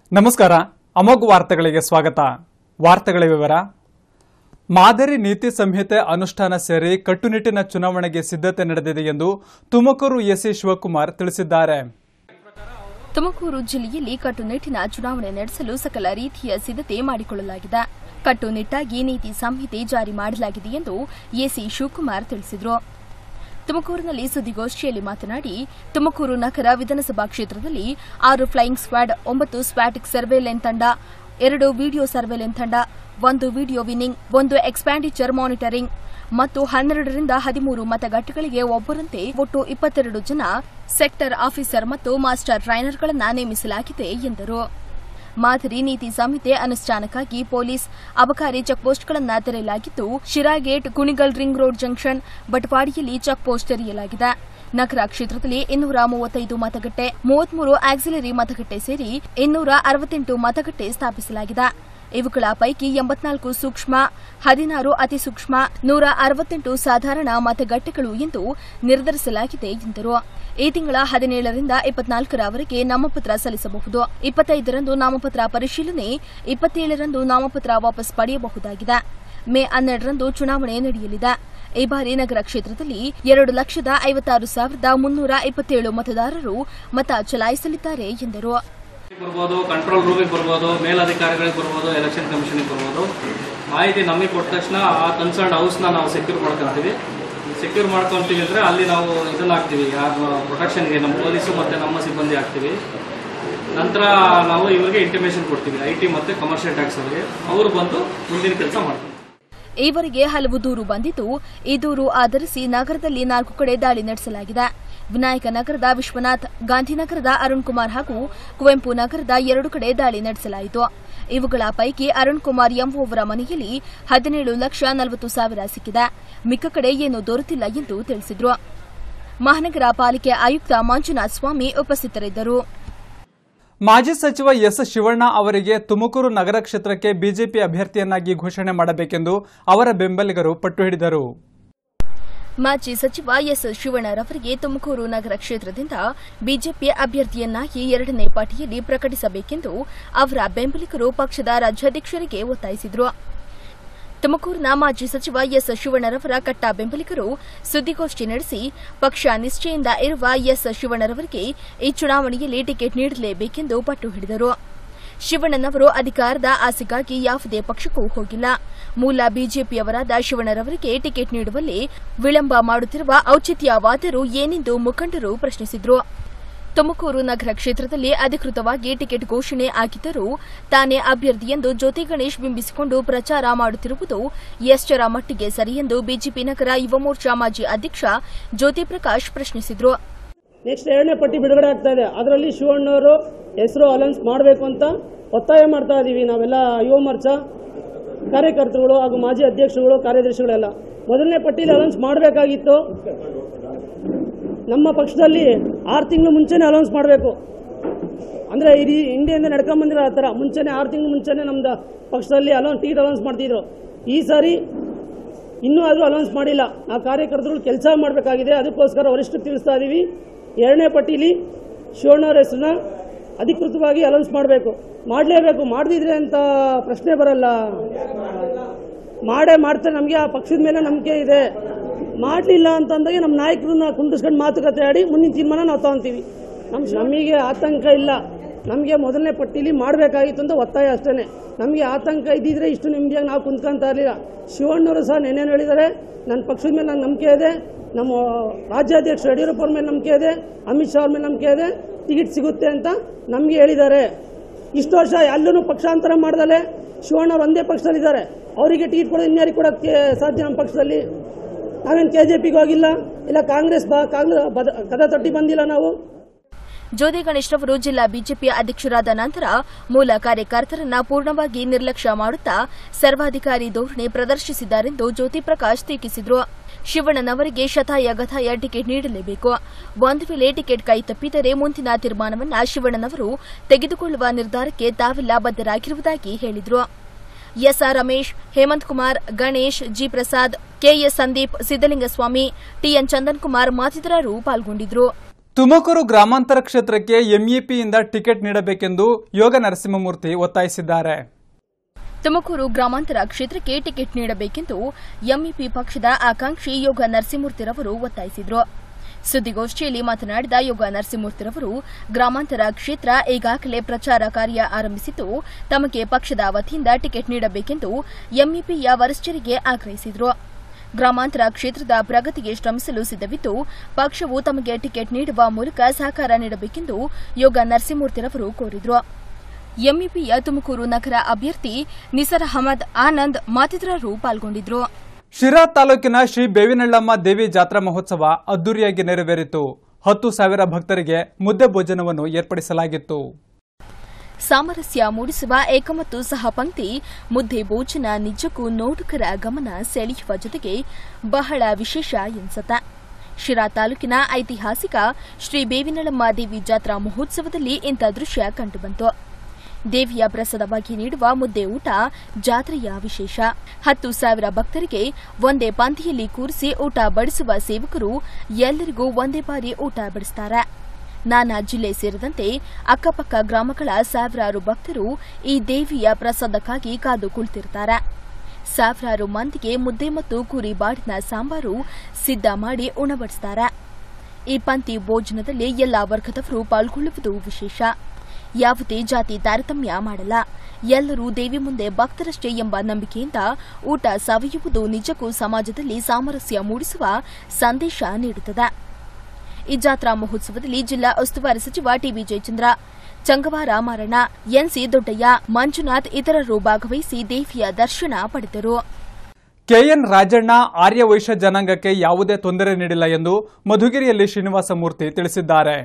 ನಮಸ್ಕಾರ ಅಮೋಘ ವಾರ್ತೆಗಳಿಗೆ ಸ್ವಾಗತ ವಾರ್ತೆಗಳ ವಿವರ ಮಾದರಿ ನೀತಿ ಸಂಹಿತೆ ಅನುಷ್ಠಾನ ಸೇರಿ ಕಟ್ಟುನಿಟ್ಟಿನ ಚುನಾವಣೆಗೆ ಸಿದ್ಧತೆ ನಡೆದಿದೆ ಎಂದು ತುಮಕೂರು ಎಸ್ಸಿ ಶಿವಕುಮಾರ್ ತಿಳಿಸಿದ್ದಾರೆ ತುಮಕೂರು ಜಿಲ್ಲೆಯಲ್ಲಿ ಕಟ್ಟುನಿಟ್ಟಿನ ಚುನಾವಣೆ ನಡೆಸಲು ಸಕಲ ರೀತಿಯ ಸಿದ್ಧತೆ ಮಾಡಿಕೊಳ್ಳಲಾಗಿದೆ ಕಟ್ಟುನಿಟ್ಟಾಗಿ ನೀತಿ ಸಂಹಿತೆ ಜಾರಿ ಮಾಡಲಾಗಿದೆ ಎಂದು ಎಸಿ ಶಿವಕುಮಾರ್ ತಿಳಿಸಿದರು ತುಮಕೂರಿನಲ್ಲಿ ಸುದ್ದಿಗೋಷ್ಠಿಯಲ್ಲಿ ಮಾತನಾಡಿ ತುಮಕೂರು ನಗರ ವಿಧಾನಸಭಾ ಕ್ಷೇತ್ರದಲ್ಲಿ ಆರು ಫ್ಲೈಯಿಂಗ್ ಸ್ಕ್ವಾಡ್ ಒಂಬತ್ತು ಸ್ವ್ಯಾಟಿಕ್ ಸರ್ವೇಲೆನ್ ತಂಡ ಎರಡು ವಿಡಿಯೋ ಸರ್ವೇಲೆನ್ ತಂಡ ಒಂದು ವಿಡಿಯೋ ವಿನ್ನಿಂಗ್ ಒಂದು ಎಕ್ಸ್ಪ್ಯಾಂಡಿಚರ್ ಮಾನಿಟರಿಂಗ್ ಮತ್ತು ಹನ್ನೆರಡರಿಂದ ಹದಿಮೂರು ಮತಗಟ್ಟೆಗಳಿಗೆ ಒಬ್ಬರಂತೆ ಒಟ್ಟು ಇಪ್ಪತ್ತೆರಡು ಜನ ಸೆಕ್ಟರ್ ಆಫೀಸರ್ ಮತ್ತು ಮಾಸ್ಟರ್ ಟ್ರೈನರ್ಗಳನ್ನು ನೇಮಿಸಲಾಗಿದೆ ಎಂದರು ಮಾದರಿ ನೀತಿ ಸಂಹಿತೆ ಅನುಷ್ಠಾನಕ್ಕಾಗಿ ಪೊಲೀಸ್ ಅಬಕಾರಿ ಚೆಕ್ಪೋಸ್ಟ್ಗಳನ್ನು ತೆರೆಯಲಾಗಿದ್ದು Shiragate Kunigal ring road junction ಬಟವಾಡಿಯಲ್ಲಿ ಚೆಕ್ಪೋಸ್ಟ್ ತೆರೆಯಲಾಗಿದೆ ನಗರ ಕ್ಷೇತ್ರದಲ್ಲಿ ಇನ್ನೂರ ಮೂವತ್ತೈದು ಮತಗಟ್ಟೆ ಮೂವತ್ಮೂರು ಆಕ್ಸಿಲರಿ ಮತಗಟ್ಟೆ ಸೇರಿ ಇನ್ನೂರ ಅರವತ್ತೆಂಟು ಮತಗಟ್ಟೆ ಸ್ಥಾಪಿಸಲಾಗಿದೆ ಇವುಗಳ ಪೈಕಿ ಎಂಬತ್ನಾಲ್ಕು ಸೂಕ್ಷ್ಮ ಹದಿನಾರು ಅತಿ ಸೂಕ್ಷ್ಮ ನೂರ ಅರವತ್ತೆಂಟು ಸಾಧಾರಣ ಮತಗಟ್ಟೆಗಳು ಎಂದು ನಿರ್ಧರಿಸಲಾಗಿದೆ ಎಂದರು ಈ ತಿಂಗಳ ಹದಿನೇಳರಿಂದ ಇಪ್ಪತ್ನಾಲ್ಕರವರೆಗೆ ನಾಮಪತ್ರ ಸಲ್ಲಿಸಬಹುದು ಇಪ್ಪತ್ತೈದರಂದು ನಾಮಪತ್ರ ಪರಿಶೀಲನೆ ಇಪ್ಪತ್ತೇಳರಂದು ನಾಮಪತ್ರ ವಾಪಸ್ ಪಡೆಯಬಹುದಾಗಿದೆ ಮೇ ಹನ್ನೆರಡರಂದು ಚುನಾವಣೆ ನಡೆಯಲಿದೆ ಈ ಬಾರಿ ನಗರ ಕ್ಷೇತ್ರದಲ್ಲಿ ಎರಡು ಲಕ್ಷದ ಐವತ್ತಾರು ಸಾವಿರದ ಮುನ್ನೂರ ಇಪ್ಪತ್ತೇಳು ಮತದಾರರು ಮತ ಚಲಾಯಿಸಲಿದ್ದಾರೆ ಎಂದರು ಬರ್ಬೋದು ಕಂಟ್ರೋಲ್ ರೂಮಿಗೆ ಬರ್ಬೋದು ಮೇಲಧಿಕಾರಿಗಳಿಗೆ ಬರ್ಬೋದು ಎಲೆಕ್ಷನ್ ಕಮಿಷನಿಗೆ ಬರ್ಬೋದು ಮಾಹಿತಿ ನಮಗೆ ಕೊಟ್ಟ ತಕ್ಷಣ ಆ ಕನ್ಸರ್ನ್ ಹೌಸ್ನ ನಾವು ಸೆಕ್ಯೂರ್ ಮಾಡ್ಕೊತೀವಿ ಸೆಕ್ಯೂರ್ ಮಾಡ್ಕೊತೀವಿ ಅಂದರೆ ಅಲ್ಲಿ ನಾವು ಇದನ್ನ ಹಾಕ್ತೀವಿ ಯಾರು ಪ್ರೊಟೆಕ್ಷನ್ಗೆ ನಮ್ಮ ಪೊಲೀಸು ಮತ್ತು ನಮ್ಮ ಸಿಬ್ಬಂದಿ ಹಾಕ್ತೀವಿ ನಂತರ ನಾವು ಇವರಿಗೆ ಇಂಟಿಮೇಷನ್ ಕೊಡ್ತೀವಿ ಐ ಟಿ ಮತ್ತು ಕಮರ್ಷಿಯಲ್ ಟ್ಯಾಕ್ಸ್ ಅವರಿಗೆ ಅವರು ಬಂದು ಮುಂದಿನ ಕೆಲಸ ಮಾಡ್ತಾರೆ ಈವರೆಗೆ ಹಲವು ದೂರು ಬಂದಿದ್ದು ಈ ದೂರು ಆಧರಿಸಿ ನಗರದಲ್ಲಿ ನಾಲ್ಕು ಕಡೆ ದಾಳಿ ನಡೆಸಲಾಗಿದೆ ವಿನಾಯಕ ನಗರದ ವಿಶ್ವನಾಥ್ ಗಾಂಧಿನಗರದ ಅರುಣ್ ಕುಮಾರ್ ಹಾಗೂ ಕುವೆಂಪು ನಗರದ ಎರಡು ಕಡೆ ದಾಳಿ ನಡೆಸಲಾಯಿತು ಇವುಗಳ ಪೈಕಿ ಅರುಣ್ ಕುಮಾರ್ ಎಂಬುವವರ ಮನೆಯಲ್ಲಿ ಹದಿನೇಳು ಲಕ್ಷ ನಲವತ್ತು ಸಾವಿರ ಸಿಕ್ಕಿದೆ ಮಿಕ್ಕ ಕಡೆ ಏನೂ ದೊರೆತಿಲ್ಲ ಎಂದು ತಿಳಿಸಿದರು ಮಹಾನಗರ ಪಾಲಿಕೆ ಆಯುಕ್ತ ಮಂಜುನಾಥ್ ಸ್ವಾಮಿ ಉಪಸ್ಥಿತರಿದ್ದರು ಮಾಜಿ ಸಚಿವ ಎಸ್ ಶಿವಣ್ಣ ಅವರಿಗೆ ತುಮಕೂರು ನಗರ ಕ್ಷೇತ್ರಕ್ಕೆ ಬಿಜೆಪಿ ಅಭ್ಯರ್ಥಿಯನ್ನಾಗಿ ಘೋಷಣೆ ಮಾಡಬೇಕೆಂದು ಅವರ ಬೆಂಬಲಿಗರು ಪಟ್ಟು ಹಿಡಿದರು ಮಾಜಿ ಸಚಿವ ಎಸ್ ಶಿವಣ್ಣರವರಿಗೆ ತುಮಕೂರು ನಗರ ಕ್ಷೇತ್ರದಿಂದ ಬಿಜೆಪಿ ಅಭ್ಯರ್ಥಿಯನ್ನಾಗಿ ಎರಡನೇ ಪಟ್ಟಿಯಲ್ಲಿ ಪ್ರಕಟಿಸಬೇಕೆಂದು ಅವರ ಬೆಂಬಲಿಗರು ಪಕ್ಷದ ರಾಜ್ಯಾಧ್ಯಕ್ಷರಿಗೆ ಒತ್ತಾಯಿಸಿದರು ತುಮಕೂರಿನ ಮಾಜಿ ಸಚಿವ ಎಸ್ ಶಿವಣ್ಣರವರ ಕಟ್ಟ ಬೆಂಬಲಿಗರು ಸುದ್ದಿಗೋಷ್ಠಿ ನಡೆಸಿ ಪಕ್ಷ ನಿಷ್ಠೆಯಿಂದ ಇರುವ ಎಸ್ ಶಿವಣ್ಣರವರಿಗೆ ಈ ಚುನಾವಣೆಯಲ್ಲಿ ಟಿಕೆಟ್ ನೀಡಲೇಬೇಕೆಂದು ಪಟ್ಟು ಹಿಡಿದರು ಶಿವಣ್ಣನವರು ಅಧಿಕಾರದ ಆಸೆಗಾಗಿ ಯಾವುದೇ ಪಕ್ಷಕ್ಕೂ ಹೋಗಿಲ್ಲ ಮೂಲ ಬಿಜೆಪಿಯವರಾದ ಶಿವಣ್ಣರವರಿಗೆ ಟಿಕೆಟ್ ನೀಡುವಲ್ಲಿ ವಿಳಂಬ ಮಾಡುತ್ತಿರುವ ಔಚಿತ್ಯವಾದರೂ ಏನೆಂದು ಮುಖಂಡರು ಪ್ರಶ್ನಿಸಿದರು ತುಮಕೂರು ನಗರ ಕ್ಷೇತ್ರದಲ್ಲಿ ಅಧಿಕೃತವಾಗಿ ಟಿಕೆಟ್ ಘೋಷಣೆ ಆಗಿದ್ದರೂ ತಾನೇ ಅಭ್ಯರ್ಥಿ ಎಂದು ಜ್ಯೋತಿ ಗಣೇಶ್ ಬಿಂಬಿಸಿಕೊಂಡು ಪ್ರಚಾರ ಮಾಡುತ್ತಿರುವುದು ಎಷ್ಟರ ಮಟ್ಟಿಗೆ ಸರಿ ಎಂದು ಬಿಜೆಪಿ ನಗರ ಯುವ ಮೋರ್ಚಾ ಮಾಜಿ ಅಧ್ಯಕ್ಷ ಜ್ಯೋತಿ ಪ್ರಕಾಶ್ ಪ್ರಶ್ನಿಸಿದರು ನೆಕ್ಸ್ಟ್ ಎರಡನೇ ಪಟ್ಟಿ ಬಿಡುಗಡೆ ಆಗ್ತಾ ಇದೆ ಅದರಲ್ಲಿ ಶಿವಣ್ಣವರು ಹೆಸರು ಅಲೌನ್ಸ್ ಮಾಡಬೇಕು ಅಂತ ಒತ್ತಾಯ ಮಾಡ್ತಾ ಇದ್ದೀವಿ ನಾವೆಲ್ಲ ಯುವ ಮೋರ್ಚಾ ಕಾರ್ಯಕರ್ತರುಗಳು ಹಾಗೂ ಮಾಜಿ ಅಧ್ಯಕ್ಷರುಗಳು ಕಾರ್ಯದರ್ಶಿಗಳೆಲ್ಲ ಮೊದಲನೇ ಪಟ್ಟಿಯಲ್ಲಿ ಅಲೌನ್ಸ್ ಮಾಡಬೇಕಾಗಿತ್ತು ನಮ್ಮ ಪಕ್ಷದಲ್ಲಿ ಆರು ತಿಂಗಳು ಮುಂಚೆನೇ ಅಲೌನ್ಸ್ ಮಾಡಬೇಕು ಅಂದರೆ ಇಡೀ ಇಂಡಿಯಿಂದ ನಡ್ಕೊಂಬಂದಿರೋ ಆ ಥರ ಮುಂಚೆನೇ ಆರು ತಿಂಗಳು ಮುಂಚೆನೇ ನಮ್ದು ಪಕ್ಷದಲ್ಲಿ ಅಲೌನ್ಸ್ ಟಿಕೆಟ್ ಅಲೌನ್ಸ್ ಮಾಡ್ತಿದ್ರು ಈ ಸಾರಿ ಇನ್ನೂ ಆದರೂ ಅಲೌನ್ಸ್ ಮಾಡಿಲ್ಲ ಆ ಕಾರ್ಯಕರ್ತರು ಕೆಲಸ ಮಾಡಬೇಕಾಗಿದೆ ಅದಕ್ಕೋಸ್ಕರ ವರಿಷ್ಠ ತಿಳಿಸ್ತಾ ಇದ್ದೀವಿ ಎರಡನೇ ಪಟ್ಟೀಲಿ ಶಿವಣ್ಣವ್ರ ಹೆಸರನ್ನ ಅಧಿಕೃತವಾಗಿ ಅಲೌನ್ಸ್ ಮಾಡಬೇಕು ಮಾಡಲೇಬೇಕು ಮಾಡದಿದ್ರೆ ಅಂತ ಪ್ರಶ್ನೆ ಬರಲ್ಲ ಮಾಡೇ ಮಾಡ್ತಾರೆ ನಮಗೆ ಆ ಪಕ್ಷದ ಮೇಲೆ ನಂಬಿಕೆ ಇದೆ ಮಾಡಲಿಲ್ಲ ಅಂತಂದಾಗ ನಮ್ಮ ನಾಯಕರನ್ನ ಕುಂಡಿಸ್ಕೊಂಡು ಮಾತುಕತೆ ಆಡಿ ಮುಂದಿನ ತೀರ್ಮಾನ ನಾವು ತಗೊಂತೀವಿ ನಮ್ಮ ನಮಗೆ ಆತಂಕ ಇಲ್ಲ ನಮಗೆ ಮೊದಲನೇ ಪಟ್ಟಿಲಿ ಮಾಡಬೇಕಾಗಿತ್ತು ಅಂತ ಒತ್ತಾಯ ಅಷ್ಟೇ ನಮಗೆ ಆತಂಕ ಇದ್ದಿದ್ರೆ ಇಷ್ಟು ನೆಮ್ಮದಿಯಾಗಿ ನಾವು ಕುಂತ್ಕೊಂತ ಇರಲಿಲ್ಲ ಶಿವಣ್ಣವರು ಸಹ ನೆನ್ನೇನು ಹೇಳಿದ್ದಾರೆ ನನ್ನ ಪಕ್ಷದ ಮೇಲೆ ನಂಗೆ ನಂಬಿಕೆ ಇದೆ ನಮ್ಮ ರಾಜ್ಯಾಧ್ಯಕ್ಷ ಯಡಿಯೂರಪ್ಪ ಅವ್ರ ಮೇಲೆ ನಂಬಿಕೆ ಇದೆ ಅಮಿತ್ ಶಾ ಅವ್ರ ಮೇಲೆ ನಂಬಿಕೆ ಇದೆ ಟಿಕೆಟ್ ಸಿಗುತ್ತೆ ಅಂತ ನಮಗೆ ಹೇಳಿದ್ದಾರೆ ಇಷ್ಟು ವರ್ಷ ಎಲ್ಲೂ ಪಕ್ಷಾಂತರ ಮಾಡ್ದಲೆ ಶಿವಣ್ಣವ್ರು ಒಂದೇ ಪಕ್ಷದಲ್ಲಿದ್ದಾರೆ ಅವರಿಗೆ ಟಿಕೆಟ್ ಕೊಡೋದು ಇನ್ಯಾರಿಗೆ ಕೊಡೋಕ್ಕೆ ಸಾಧ್ಯ ನಮ್ಮ ಪಕ್ಷದಲ್ಲಿ ನಾವೇನು ಕೆ ಜೆ ಪಿಗೆ ಹೋಗಿಲ್ಲ ಇಲ್ಲ ಕಾಂಗ್ರೆಸ್ ಬಾ ಕಾಂಗ್ರೆಸ್ ಬದ ಕದ ತಟ್ಟಿ ಬಂದಿಲ್ಲ ನಾವು ಜ್ಯೋತಿ ಗಣೇಶ್ ರವರು ಜಿಲ್ಲಾ ಬಿಜೆಪಿ ಅಧ್ಯಕ್ಷರಾದ ನಂತರ ಮೂಲ ಕಾರ್ಯಕರ್ತರನ್ನ ಪೂರ್ಣವಾಗಿ ನಿರ್ಲಕ್ಷ್ಯ ಮಾಡುತ್ತಾ ಸರ್ವಾಧಿಕಾರಿ ಧೋರಣೆ ಪ್ರದರ್ಶಿಸಿದ್ದಾರೆಂದು ಜ್ಯೋತಿ ಪ್ರಕಾಶ್ ಟೀಕಿಸಿದರು ಶಿವಣ್ಣನವರಿಗೆ ಶತಾಯ ಗತಾಯ ಟಿಕೆಟ್ ನೀಡಲೇಬೇಕು ಒಂದು ವೇಳೆ ಟಿಕೆಟ್ ಕೈ ತಪ್ಪಿದರೆ ಮುಂದಿನ ತೀರ್ಮಾನವನ್ನ ಶಿವಣ್ಣನವರು ತೆಗೆದುಕೊಳ್ಳುವ ನಿರ್ಧಾರಕ್ಕೆ ತಾವೆಲ್ಲ ಬದ್ಧರಾಗಿರುವುದಾಗಿ ಹೇಳಿದರು S R Ramesh Hemanth Kumar Ganesh G Prasad K S Sandeep Siddalingaswamy T N Chandan Kumar ಮತ್ತಿತರರು ಪಾಲ್ಗೊಂಡಿದ್ದರು ತುಮಕೂರು ಗ್ರಾಮಾಂತರ ಕ್ಷೇತ್ರಕ್ಕೆ ಎಂಇಪಿಯಿಂದ ಟಿಕೆಟ್ ನೀಡಬೇಕೆಂದು ಯೋಗ ನರಸಿಂಹಮೂರ್ತಿ ಒತ್ತಾಯಿಸಿದ್ದಾರೆ ತುಮಕೂರು ಗ್ರಾಮಾಂತರ ಕ್ಷೇತ್ರಕ್ಕೆ ಟಿಕೆಟ್ ನೀಡಬೇಕೆಂದು ಎಂಇಪಿ ಪಕ್ಷದ ಆಕಾಂಕ್ಷಿ ಯೋಗ ನರಸಿಂಹಮೂರ್ತಿರವರು ಒತ್ತಾಯಿಸಿದರು ಸುದ್ದಿಗೋಷ್ಠಿಯಲ್ಲಿ ಮಾತನಾಡಿದ ಯೋಗ ನರಸಿಂಹಮೂರ್ತಿರವರು ಗ್ರಾಮಾಂತರ ಕ್ಷೇತ್ರ ಈಗಾಗಲೇ ಪ್ರಚಾರ ಕಾರ್ಯ ಆರಂಭಿಸಿದ್ದು ತಮಗೆ ಪಕ್ಷದ ವತಿಯಿಂದ ಟಿಕೆಟ್ ನೀಡಬೇಕೆಂದು ಎಂಇಪಿಯ ವರಿಷ್ಠರಿಗೆ ಆಗ್ರಹಿಸಿದರು ಗ್ರಾಮಾಂತರ ಕ್ಷೇತ್ರದ ಪ್ರಗತಿಗೆ ಶ್ರಮಿಸಲು ಸಿದ್ದವಿದ್ದು ಪಕ್ಷವು ತಮಗೆ ಟಿಕೆಟ್ ನೀಡುವ ಮೂಲಕ ಸಹಕಾರ ನೀಡಬೇಕೆಂದು ಯೋಗ ನರಸಿಂಹಮೂರ್ತಿರವರು ಕೋರಿದರು ಎಂಇಪಿಯ ತುಮಕೂರು ನಗರ ಅಭ್ಯರ್ಥಿ ನಿಸರ್ ಅಹಮದ್ ಆನಂದ್ ಮತ್ತಿತರರು ಪಾಲ್ಗೊಂಡಿದ್ದರು ಶಿರಾ ತಾಲೂಕಿನ ಶ್ರೀ ಬೇವಿನಳ್ಳಮ್ಮ ದೇವಿ ಜಾತ್ರಾ ಮಹೋತ್ಸವ ಅದ್ದೂರಿಯಾಗಿ ನೆರವೇರಿತು ಹತ್ತು ಸಾವಿರ ಭಕ್ತರಿಗೆ ಮುದ್ದೆ ಭೋಜನವನ್ನು ಏರ್ಪಡಿಸಲಾಗಿತ್ತು ಸಾಮರಸ್ಯ ಮೂಡಿಸುವ ಏಕಮತ್ತು ಸಹಪಂಕ್ತಿ ಮುದ್ದೆ ಭೋಜನ ನಿಜಕ್ಕೂ ನೋಡುಗರ ಗಮನ ಸೆಳೆಯುವ ಜೊತೆಗೆ ಬಹಳ ವಿಶೇಷ ಎನ್ಸತ ಶಿರಾ ತಾಲೂಕಿನ ಐತಿಹಾಸಿಕ ಶ್ರೀ ಬೇವಿನಳಮ್ಮ ದೇವಿ ಜಾತ್ರಾ ಮಹೋತ್ಸವದಲ್ಲಿ ಇಂಥ ದೃಶ್ಯ ಕಂಡುಬಂತು ದೇವಿಯ ಪ್ರಸಾದವಾಗಿ ನೀಡುವ ಮುದ್ದೆ ಊಟ ಜಾತ್ರೆಯ ವಿಶೇಷ ಹತ್ತು ಸಾವಿರ ಭಕ್ತರಿಗೆ ಒಂದೇ ಪಂಕ್ತಿಯಲ್ಲಿ ಕೂರಿಸಿ ಊಟ ಬಡಿಸುವ ಸೇವಕರು ಎಲ್ಲರಿಗೂ ಒಂದೇ ಬಾರಿ ಊಟ ಬಡಿಸುತ್ತಾರೆ ನಾನಾ ಜಿಲ್ಲೆ ಸೇರಿದಂತೆ ಅಕ್ಕಪಕ್ಕ ಗ್ರಾಮಗಳ ಸಾವಿರಾರು ಭಕ್ತರು ಈ ದೇವಿಯ ಪ್ರಸಾದಕ್ಕಾಗಿ ಕಾದು ಕುಳಿತಿರುತ್ತಾರೆ ಸಾವಿರಾರು ಮಂದಿಗೆ ಮುದ್ದೆ ಮತ್ತು ಕುರಿ ಬಾಡಿನ ಸಾಂಬಾರು ಸಿದ್ಧ ಮಾಡಿ ಉಣಬಡಿಸುತ್ತಾರೆ ಈ ಪಂಕ್ತಿ ಭೋಜನದಲ್ಲಿ ಎಲ್ಲಾ ವರ್ಗದವರು ಪಾಲ್ಗೊಳ್ಳುವುದು ವಿಶೇಷ ಯಾವುದೇ ಜಾತಿ ತಾರತಮ್ಯ ಮಾಡಲ್ಲ ಎಲ್ಲರೂ ದೇವಿ ಮುಂದೆ ಭಕ್ತರಷ್ಟೇ ಎಂಬ ನಂಬಿಕೆಯಿಂದ ಊಟ ಸವಿಯುವುದು ನಿಜಕ್ಕೂ ಸಮಾಜದಲ್ಲಿ ಸಾಮರಸ್ಯ ಮೂಡಿಸುವ ಸಂದೇಶ ನೀಡುತ್ತದೆ ಈ ಜಾತ್ರಾ ಮಹೋತ್ಸವದಲ್ಲಿ ಜಿಲ್ಲಾ ಉಸ್ತುವಾರಿ ಸಚಿವ ಟಿಬಿ ಜಯಚಂದ್ರ ಚಂಗವಾರ ಮಾರಣ್ಣ ಎನ್ಸಿ ದೊಡ್ಡಯ್ಯ ಮಂಜುನಾಥ್ ಇತರರು ಭಾಗವಹಿಸಿ ದೇವಿಯ ದರ್ಶನ ಪಡೆದರು ಕೆಎನ್ ರಾಜಣ್ಣ ಆರ್ಯ ವೈಶ್ಯ ಜನಾಂಗಕ್ಕೆ ಯಾವುದೇ ತೊಂದರೆ ನೀಡಿಲ್ಲ ಎಂದು ಮಧುಗಿರಿಯಲ್ಲಿ ಶ್ರೀನಿವಾಸ ಮೂರ್ತಿ ತಿಳಿಸಿದ್ದಾರೆ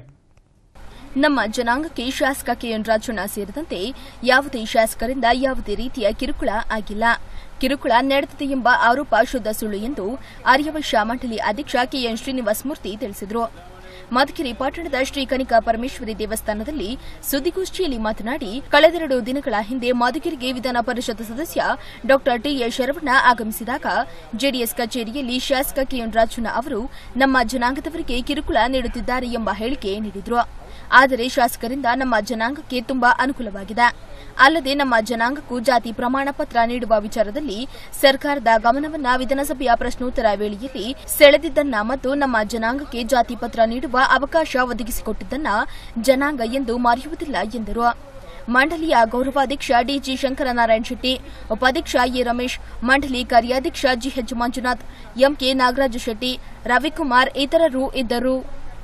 ನಮ್ಮ ಜನಾಂಗಕ್ಕೆ ಶಾಸಕ ಕೆಎನ್ ರಾಜಣ್ಣ ಸೇರಿದಂತೆ ಯಾವುದೇ ಶಾಸಕರಿಂದ ಯಾವುದೇ ರೀತಿಯ ಕಿರುಕುಳ ಆಗಿಲ್ಲ ಕಿರುಕುಳ ನಡೆದಿದೆ ಎಂಬ ಆರೋಪ ಶುದ್ಧ ಸುಳ್ಳು ಎಂದು ಆರ್ಯವೈಶ್ಯ ಮಂಡಳಿ ಅಧ್ಯಕ್ಷ ಕೆಎನ್ ಶ್ರೀನಿವಾಸ ಮೂರ್ತಿ ತಿಳಿಸಿದರು ಮಧುಗಿರಿ ಪಟ್ಟಣದ ಶ್ರೀ ಕನಿಕಾ ಪರಮೇಶ್ವರಿ ದೇವಸ್ಥಾನದಲ್ಲಿ ಸುದ್ದಿಗೋಷ್ಠಿಯಲ್ಲಿ ಮಾತನಾಡಿ ಕಳೆದೆರಡು ದಿನಗಳ ಹಿಂದೆ ಮಧುಗಿರಿಗೆ ವಿಧಾನ ಪರಿಷತ್ ಸದಸ್ಯ ಡಾ ಟಿಎ ಶರವಣ ಆಗಮಿಸಿದಾಗ ಜೆಡಿಎಸ್ ಕಚೇರಿಯಲ್ಲಿ ಶಾಸಕ ಕೆಎನ್ ರಾಜಣ್ಣ ಅವರು ನಮ್ಮ ಜನಾಂಗದವರಿಗೆ ಕಿರುಕುಳ ನೀಡುತ್ತಿದ್ದಾರೆ ಎಂಬ ಹೇಳಿಕೆ ನೀಡಿದರು ಆದರೆ ಶಾಸಕರಿಂದ ನಮ್ಮ ಜನಾಂಗಕ್ಕೆ ತುಂಬಾ ಅನುಕೂಲವಾಗಿದೆ ಅಲ್ಲದೆ ನಮ್ಮ ಜನಾಂಗಕ್ಕೂ ಜಾತಿ ಪ್ರಮಾಣ ಪತ್ರ ನೀಡುವ ವಿಚಾರದಲ್ಲಿ ಸರ್ಕಾರದ ಗಮನವನ್ನ ವಿಧಾನಸಭೆಯ ಪ್ರಶ್ನೋತ್ತರ ವೇಳೆಯಲ್ಲಿ ಸೆಳೆದಿದ್ದನ್ನ ಮತ್ತು ನಮ್ಮ ಜನಾಂಗಕ್ಕೆ ಜಾತಿ ಪತ್ರ ನೀಡುವ ಅವಕಾಶ ಒದಗಿಸಿಕೊಟ್ಟಿದ್ದನ್ನ ಜನಾಂಗ ಎಂದು ಮರೆಯುವುದಿಲ್ಲ ಎಂದರು ಮಂಡಳಿಯ ಗೌರವಾಧ್ಯಕ್ಷ ಡಿಜಿ ಶಂಕರನಾರಾಯಣ ಶೆಟ್ಟಿ ಉಪಾಧ್ಯಕ್ಷ ಎ ರಮೇಶ್ ಮಂಡಳಿ ಕಾರ್ಯಾಧ್ಯಕ್ಷ ಜಿಎಚ್ ಮಂಜುನಾಥ್ ಎಂಕೆ ನಾಗರಾಜ ಶೆಟ್ಟಿ ರವಿಕುಮಾರ್ ಇತರರು ಇದ್ದರು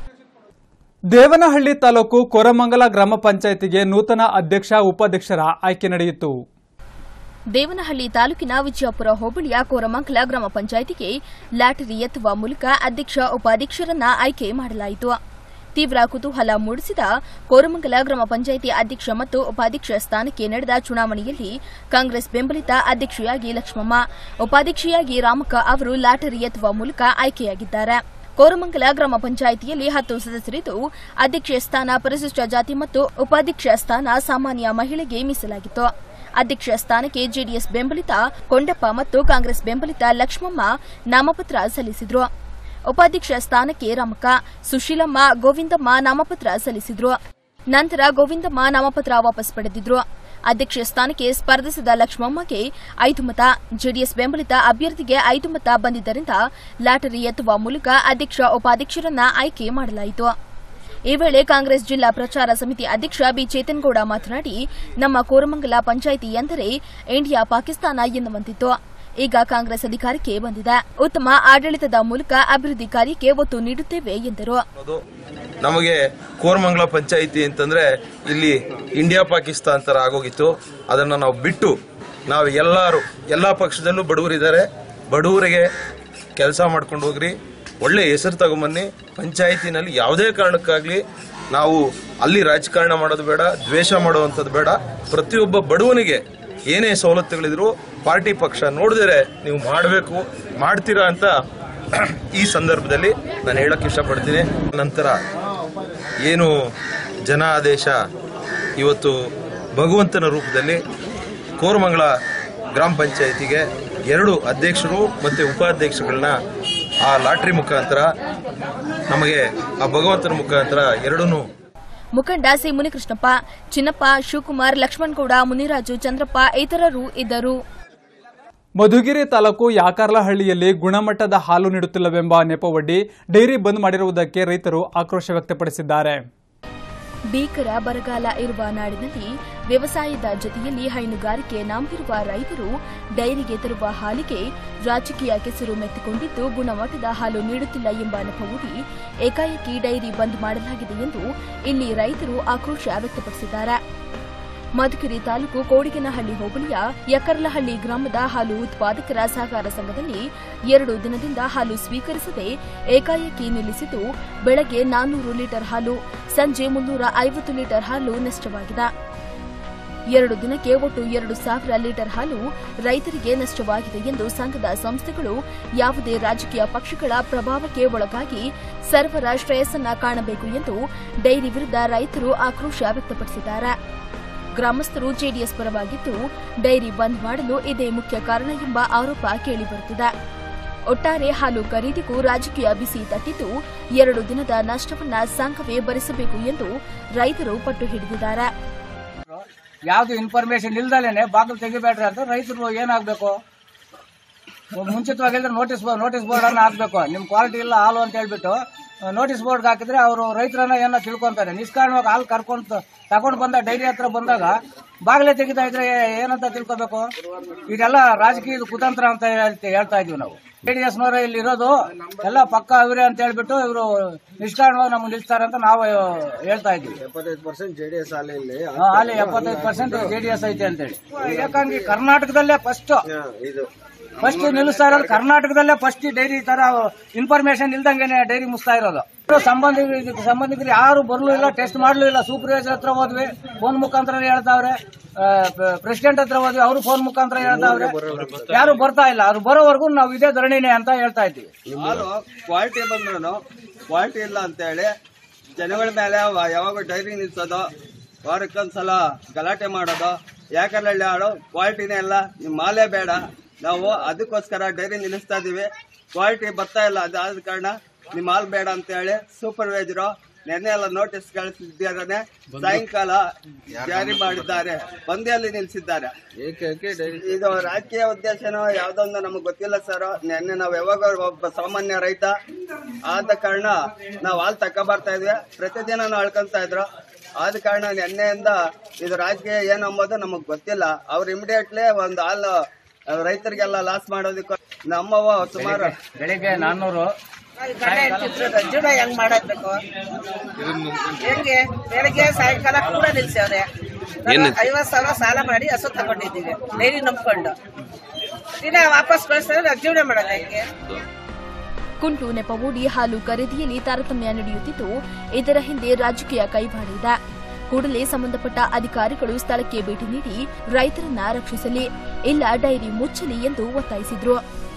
ದೇವನಹಳ್ಳಿ ತಾಲೂಕು ಕೊರಮಂಗಲ ಗ್ರಾಮ ಪಂಚಾಯಿತಿಗೆ ನೂತನ ಅಧ್ಯಕ್ಷ ಉಪಾಧ್ಯಕ್ಷರ ಆಯ್ಕೆ ನಡೆಯಿತು ದೇವನಹಳ್ಳಿ ತಾಲೂಕಿನ ವಿಜಯಪುರ ಹೋಬಳಿಯ ಕೋರಮಂಗಲ ಗ್ರಾಮ ಪಂಚಾಯಿತಿಗೆ ಲಾಟರಿ ಎತ್ತುವ ಮೂಲಕ ಅಧ್ಯಕ್ಷ ಉಪಾಧ್ಯಕ್ಷರನ್ನ ಆಯ್ಕೆ ಮಾಡಲಾಯಿತು ತೀವ್ರ ಕುತೂಹಲ ಮೂಡಿಸಿದ ಕೋರಮಂಗಲ ಗ್ರಾಮ ಪಂಚಾಯಿತಿ ಅಧ್ಯಕ್ಷ ಮತ್ತು ಉಪಾಧ್ಯಕ್ಷ ಸ್ಥಾನಕ್ಕೆ ನಡೆದ ಚುನಾವಣೆಯಲ್ಲಿ ಕಾಂಗ್ರೆಸ್ ಬೆಂಬಲಿತ ಅಧ್ಯಕ್ಷೆಯಾಗಿ ಲಕ್ಷ್ಮಮ್ಮ ಉಪಾಧ್ಯಕ್ಷೆಯಾಗಿ ರಾಮಕ್ಕ ಅವರು ಲಾಟರಿ ಎತ್ತುವ ಮೂಲಕ ಆಯ್ಕೆಯಾಗಿದ್ದಾರೆ ಕೋರಮಂಗಲ ಗ್ರಾಮ ಪಂಚಾಯಿತಿಯಲ್ಲಿ ಹತ್ತು ಸದಸ್ಯರಿದ್ದು ಅಧ್ಯಕ್ಷ ಸ್ಥಾನ ಪರಿಶಿಷ್ಟ ಜಾತಿ ಮತ್ತು ಉಪಾಧ್ಯಕ್ಷ ಸ್ಥಾನ ಸಾಮಾನ್ಯ ಮಹಿಳೆಗೆ ಮೀಸಲಾಗಿತ್ತು ಅಧ್ಯಕ್ಷ ಸ್ಥಾನಕ್ಕೆ ಜೆಡಿಎಸ್ ಬೆಂಬಲಿತ ಕೊಂಡಪ್ಪ ಮತ್ತು ಕಾಂಗ್ರೆಸ್ ಬೆಂಬಲಿತ ಲಕ್ಷ್ಮಮ್ಮ ನಾಮಪತ್ರ ಸಲ್ಲಿಸಿದ್ರು ಉಪಾಧ್ಯಕ್ಷ ಸ್ಥಾನಕ್ಕೆ ರಮಕ ಸುಶೀಲಮ್ಮ ಗೋವಿಂದಮ್ಮ ನಾಮಪತ್ರ ಸಲ್ಲಿಸಿದ್ರು ನಂತರ ಗೋವಿಂದಮ್ಮ ನಾಮಪತ್ರ ವಾಪಸ್ ಪಡೆದಿದ್ರು ಅಧ್ಯಕ್ಷ ಸ್ಥಾನಕ್ಕೆ ಸ್ಪರ್ಧಿಸಿದ ಲಕ್ಷ್ಮಮ್ಮಗೆ ಐದು ಮತ ಜೆಡಿಎಸ್ ಬೆಂಬಲಿತ ಅಭ್ಯರ್ಥಿಗೆ ಐದು ಮತ ಬಂದಿದ್ದರಿಂದ ಲಾಟರಿ ಎತ್ತುವ ಮೂಲಕ ಅಧ್ಯಕ್ಷ ಉಪಾಧ್ಯಕ್ಷರನ್ನ ಆಯ್ಕೆ ಮಾಡಲಾಯಿತು ಈ ವೇಳೆ ಕಾಂಗ್ರೆಸ್ ಜಿಲ್ಲಾ ಪ್ರಚಾರ ಸಮಿತಿ ಅಧ್ಯಕ್ಷ ಬಿ ಚೇತನ್ಗೌಡ ಮಾತನಾಡಿ ನಮ್ಮ ಕೋರಮಂಗಲ ಪಂಚಾಯಿತಿ ಎಂದರೆ ಇಂಡಿಯಾ ಪಾಕಿಸ್ತಾನ ಎನ್ನುವಂತಿತ್ತು ಈಗ ಕಾಂಗ್ರೆಸ್ ಅಧಿಕಾರಕ್ಕೆ ಬಂದಿದೆ ಉತ್ತಮ ಆಡಳಿತದ ಮೂಲಕ ಅಭಿವೃದ್ಧಿ ಕಾರ್ಯಕ್ಕೆ ಒತ್ತು ನೀಡುತ್ತೇವೆ ಎಂದರು ಅನ್ನೋದು ನಮಗೆ ಕೋರಮಂಗಲ ಪಂಚಾಯಿತಿ ಅಂತಂದ್ರೆ ಇಲ್ಲಿ ಇಂಡಿಯಾ ಪಾಕಿಸ್ತಾನ್ ತರ ಆಗೋಗಿತ್ತು ಅದನ್ನ ನಾವು ಬಿಟ್ಟು ನಾವು ಎಲ್ಲರೂ ಎಲ್ಲಾ ಪಕ್ಷದಲ್ಲೂ ಬಡವರಿದ್ದಾರೆ ಬಡವರಿಗೆ ಕೆಲಸ ಮಾಡ್ಕೊಂಡು ಹೋಗ್ರಿ ಒಳ್ಳೆ ಹೆಸರು ತಗೊಂಬನ್ನಿ ಪಂಚಾಯಿತಿನಲ್ಲಿ ಯಾವುದೇ ಕಾರಣಕ್ಕಾಗ್ಲಿ ನಾವು ಅಲ್ಲಿ ರಾಜಕಾರಣ ಮಾಡೋದು ಬೇಡ ದ್ವೇಷ ಮಾಡುವಂಥದ್ದು ಬೇಡ ಪ್ರತಿಯೊಬ್ಬ ಬಡವನಿಗೆ ಏನೇ ಸವಲತ್ತುಗಳಿದ್ರು ಪಾರ್ಟಿ ಪಕ್ಷ ನೋಡಿದರೆ ನೀವು ಮಾಡಬೇಕು ಮಾಡ್ತೀರಾ ಅಂತ ಈ ಸಂದರ್ಭದಲ್ಲಿ ನಾನು ಹೇಳಕ್ ಇಷ್ಟಪಡ್ತೀನಿ ನಂತರ ಏನು ಜನ ಆದೇಶ ಇವತ್ತು ಭಗವಂತನ ರೂಪದಲ್ಲಿ ಕೋರಮಂಗಲ ಗ್ರಾಮ ಪಂಚಾಯಿತಿಗೆ ಎರಡು ಅಧ್ಯಕ್ಷರು ಮತ್ತು ಉಪಾಧ್ಯಕ್ಷಗಳನ್ನ ಆ ಲಾಟ್ರಿ ಮುಖಾಂತರ ನಮಗೆ ಆ ಭಗವಂತನ ಮುಖಾಂತರ ಎರಡೂ ಮುಖಂಡ ಸಿ ಮುನಿಕೃಷ್ಣಪ್ಪ ಚಿನ್ನಪ್ಪ ಶಿವಕುಮಾರ್ ಲಕ್ಷ್ಮಣಗೌಡ ಮುನಿರಾಜು ಚಂದ್ರಪ್ಪ ಇತರರು ಇದ್ದರು ಮಧುಗಿರಿ ತಾಲೂಕು ಯಾಕರ್ಲಹಳ್ಳಿಯಲ್ಲಿ ಗುಣಮಟ್ಟದ ಹಾಲು ನೀಡುತ್ತಿಲ್ಲವೆಂಬ ನೆಪವೊಡ್ಡಿ ಡೈರಿ ಬಂದ್ ಮಾಡಿರುವುದಕ್ಕೆ ರೈತರು ಆಕ್ರೋಶ ವ್ಯಕ್ತಪಡಿಸಿದ್ದಾರೆ ಭೀಕರ ಬರಗಾಲ ಇರುವ ನಾಡಿನಲ್ಲಿ ವ್ಯವಸಾಯದ ಜೊತೆಯಲ್ಲಿ ಹೈನುಗಾರಿಕೆ ನಂಬಿರುವ ರೈತರು ಡೈರಿಗೆ ತರುವ ಹಾಲಿಗೆ ರಾಜಕೀಯ ಕೆಸರು ಮೆತ್ತಿಕೊಂಡಿದ್ದು ಗುಣಮಟ್ಟದ ಹಾಲು ನೀಡುತ್ತಿಲ್ಲ ಎಂಬ ನೆಪವೂಡಿ ಏಕಾಏಕಿ ಡೈರಿ ಬಂದ್ ಮಾಡಲಾಗಿದೆ ಎಂದು ಇಲ್ಲಿ ರೈತರು ಆಕ್ರೋಶ ವ್ಯಕ್ತಪಡಿಸಿದ್ದಾರೆ ಮಧುಗಿರಿ ತಾಲೂಕು ಕೋಡಿಗನಹಳ್ಳಿ ಹೋಬಳಿಯ ಯಕರ್ಲಹಳ್ಳಿ ಗ್ರಾಮದ ಹಾಲು ಉತ್ಪಾದಕರ ಸಹಕಾರ ಸಂಘದಲ್ಲಿ ಎರಡು ದಿನದಿಂದ ಹಾಲು ಸ್ವೀಕರಿಸದೆ ಏಕಾಏಕಿ ನಿಲ್ಲಿಸಿದ್ದು ಬೆಳಗ್ಗೆ ನಾನ್ನೂರು ಲೀಟರ್ ಹಾಲು ಸಂಜೆ ಮುನ್ನೂರ ಐವತ್ತು ಲೀಟರ್ ಹಾಲು ನಷ್ಟವಾಗಿದೆ ಎರಡು ದಿನಕ್ಕೆ ಒಟ್ಟು ಎರಡು ಸಾವಿರ ಲೀಟರ್ ಹಾಲು ರೈತರಿಗೆ ನಷ್ಟವಾಗಿದೆ ಎಂದು ಸಂಘದ ಸಂಸ್ಥೆಗಳು ಯಾವುದೇ ರಾಜಕೀಯ ಪಕ್ಷಗಳ ಪ್ರಭಾವಕ್ಕೆ ಒಳಗಾಗಿ ಸರ್ವರ ಶ್ರೇಯಸ್ಸನ್ನ ಕಾಣಬೇಕು ಎಂದು ಡೈರಿ ವಿರುದ್ಧ ರೈತರು ಆಕ್ರೋಶ ವ್ಯಕ್ತಪಡಿಸಿದ್ದಾರೆ ಗ್ರಾಮಸ್ಥರು ಜೆಡಿಎಸ್ ಪರವಾಗಿದ್ದು ಡೈರಿ ಬಂದ್ ಮಾಡಲು ಇದೇ ಮುಖ್ಯ ಕಾರಣ ಎಂಬ ಆರೋಪ ಕೇಳಿಬರುತ್ತಿದೆ ಒಟ್ಟಾರೆ ಹಾಲು ಖರೀದಿಗೂ ರಾಜಕೀಯ ಬಿಸಿ ತಟ್ಟಿದ್ದು ಎರಡು ದಿನದ ನಷ್ಟವನ್ನ ಸಂಘವೇ ಭರಿಸಬೇಕು ಎಂದು ರೈತರು ಪಟ್ಟು ಹಿಡಿದಿದ್ದಾರೆ ಯಾವ್ದು ಇನ್ಫಾರ್ಮೇಶನ್ ಇಲ್ದಲೇನೆ ಬಾಗಿಲು ತೆಗಿಬೇಡ್ರಿ ಅಂತ ರೈತರು ಏನಾಗ್ಬೇಕು ಮುಂಚಿತವಾಗಿದ್ರೆ ನೋಟಿಸ್ ನೋಟಿಸ್ ಬೋರ್ಡ್ ಅನ್ನ ಹಾಕ್ಬೇಕು ನಿಮ್ ಕ್ವಾಲಿಟಿ ಇಲ್ಲ ಹಾಲು ಅಂತ ಹೇಳ್ಬಿಟ್ಟು ನೋಟಿಸ್ ಬೋರ್ಡ್ ಹಾಕಿದ್ರೆ ಅವರು ರೈತರನ್ನ ಏನೋ ತಿಳ್ಕೊಂತಾರೆ ನಿಷ್ಕಾರಣವಾಗಿ ಹಾಲು ಕರ್ಕೊಂಡು ತಗೊಂಡು ಬಂದ ಡೈರಿ ಹತ್ರ ಬಂದಾಗ ಬಾಗಿಲೇ ತೆಗಿತಾ ಇದ್ರೆ ಏನಂತ ತಿಳ್ಕೊಬೇಕು ಇದೆಲ್ಲ ರಾಜಕೀಯದ ಕುತಂತ್ರ ಅಂತ ಹೇಳ್ತಿ- ಹೇಳ್ತಾ ಇದೀವಿ ನಾವು ಜೆಡಿಎಸ್ ನವರು ಇಲ್ಲಿ ಇರೋದು ಎಲ್ಲ ಪಕ್ಕ ಇವರೇ ಅಂತ ಹೇಳ್ಬಿಟ್ಟು ಇವರು ನಿಷ್ಕಾರಣವಾಗಿ ನಮ್ಗೆ ನಿಲ್ಸ್ತಾರೆ ಅಂತ ನಾವು ಹೇಳ್ತಾ ಇದೀವಿ ಎಪ್ಪತ್ತೈದು ಪರ್ಸೆಂಟ್ ಜೆಡಿಎಸ್ ಹಾಲಿ ಇಲ್ಲಿ ಹಾ, ಅಲ್ಲಿ ಎಪ್ಪತ್ತೈದು ಪರ್ಸೆಂಟ್ ಜೆಡಿಎಸ್ ಐತೆ ಅಂತೇಳಿ ಯಾಕಂದ್ರೆ ಕರ್ನಾಟಕದಲ್ಲೇ ಫಸ್ಟ್ ಹಾ, ಇದು ಫಸ್ಟ್ ನಿಲ್ಲಿಸ್ತಾ ಇರೋದು ಕರ್ನಾಟಕದಲ್ಲೇ ಫಸ್ಟ್ ಡೈರಿ ತರ ಇನ್ಫಾರ್ಮೇಶನ್ ಇಲ್ದಂಗೆನೆ ಡೈರಿ ಮುಸ್ತಾ ಇರೋದು ಸಂಬಂಧಿಕರು ಇದಕ್ಕೆ ಸಂಬಂಧಿಕರು ಯಾರು ಬರ್ಲೂ ಇಲ್ಲ ಟೆಸ್ಟ್ ಮಾಡ್ಲೂ ಇಲ್ಲ ಸೂಪರ್ವೈಸರ್ ಹತ್ರ ಹೋದ್ವಿ ಫೋನ್ ಮುಖಾಂತರ ಹೇಳ್ತಾವ್ರೆ ಪ್ರೆಸಿಡೆಂಟ್ ಹತ್ರ ಹೋದ್ವಿ ಅವರು ಫೋನ್ ಮುಖಾಂತರ ಹೇಳ್ತಾವ್ರೆ ಯಾರು ಬರ್ತಾ ಇಲ್ಲ ಅವ್ರು ಬರೋವರೆಗೂ ನಾವು ಇದೇ ಧರಣಿನೇ ಅಂತ ಹೇಳ್ತಾ ಇದ್ದೀವಿ ಹಾಲು ಕ್ವಾಲಿಟಿ ಬಂದ್ರು ಕ್ವಾಲಿಟಿ ಇಲ್ಲ ಅಂತ ಹೇಳಿ ಜನಗಳ ಮೇಲೆ ವ- ಯಾವಾಗ ಡೈರಿ ನಿಲ್ಸೋದು ವಾರಕ್ಕೊಂದ್ಸಲ ಗಲಾಟೆ ಮಾಡೋದು ಯಾಕಂದ್ರೆ ಹಾಳು ಕ್ವಾಲಿಟಿನೇ ಇಲ್ಲ ನಿಮ್ ಮಾಲೇ ಬೇಡ ನಾವು ಅದಕ್ಕೋಸ್ಕರ ಡೈರಿ ನಿಲ್ಲಿಸ್ತಾ ಇದೀವಿ ಕ್ವಾಲಿಟಿ ಬರ್ತಾ ಇಲ್ಲ ಅದಾದ ಕಾರಣ ನಿಮ್ ಹಾಲ್ ಬೇಡ ಅಂತ ಹೇಳಿ ಸೂಪರ್ವೈಸರು ನೆನ್ನೆ ಎಲ್ಲ ನೋಟಿಸ್ ಕಳಿಸಿದ್ದಾರೆ ಸಾಯಂಕಾಲ ಜಾರಿ ಮಾಡಿದ್ದಾರೆ ಬಂದಿಯಲ್ಲಿ ನಿಲ್ಸಿದ್ದಾರೆ ಇದು ರಾಜಕೀಯ ಉದ್ದೇಶನೋ ಯಾವ್ದೊಂದು ನಮಗೆ ಗೊತ್ತಿಲ್ಲ ಸರ್ ನೆನ್ನೆ ನಾವ್ ಯಾವಾಗ ಒಬ್ಬ ಸಾಮಾನ್ಯ ರೈತ ಆದ ಕಾರಣ ನಾವ್ ಹಾಲ್ ತಕ ಬರ್ತಾ ಇದ್ವಿ ಪ್ರತಿದಿನ ಅಳ್ಕೊಂತ ಇದ್ರು ಆದ ಕಾರಣ ನೆನ್ನೆಯಿಂದ ಇದು ರಾಜಕೀಯ ಏನು ಅಂಬೋದು ನಮಗ್ ಗೊತ್ತಿಲ್ಲ ಅವ್ರು ಇಮಿಡಿಯೇಟ್ಲಿ ಒಂದು ಹಾಲು ರೈತರಿಗೆಲ್ಲ ಲಾಸ್ ಮಾಡೋದಕ್ಕೆ ನಮ್ಮವ ಸುಮಾರು ಬೆಳಿಗ್ಗೆ ನಾನ್ನೂರು ಜೀವನ ಹೆಂಗ್ ಮಾಡಬೇಕು ಹೆಂಗೆ ಬೆಳಗ್ಗೆ ಸಾಯಂಕಾಲ ಕೂಡ ನಿಲ್ಸವ್ರೆ ಐವತ್ ಸಾವಿರ ಸಾಲ ಮಾಡಿ ಹಸು ತಗೊಂಡಿದ್ದೀವಿ ಡೈರಿ ನಂಬ್ಕೊಂಡು ದಿನ ವಾಪಸ್ ಕಳಿಸಿದ್ರೆ ನಾವು ಜೀವನ ಮಾಡೋದು ಹೆಂಗೆ ಕುಂಟು ನೆಪವೂಡಿ ಹಾಲು ಖರೀದಿಯಲ್ಲಿ ತಾರತಮ್ಯ ನಡೆಯುತ್ತಿದ್ದು ಇದರ ಹಿಂದೆ ರಾಜಕೀಯ ಕೈವಾಡ ಇದೆ ಕೂಡಲೇ ಸಂಬಂಧಪಟ್ಟ ಅಧಿಕಾರಿಗಳು ಸ್ಥಳಕ್ಕೆ ಭೇಟಿ ನೀಡಿ ರೈತರನ್ನ ರಕ್ಷಿಸಲಿ ಇಲ್ಲ ಡೈರಿ ಮುಚ್ಚಲಿ ಎಂದು ಒತ್ತಾಯಿಸಿದ್ರು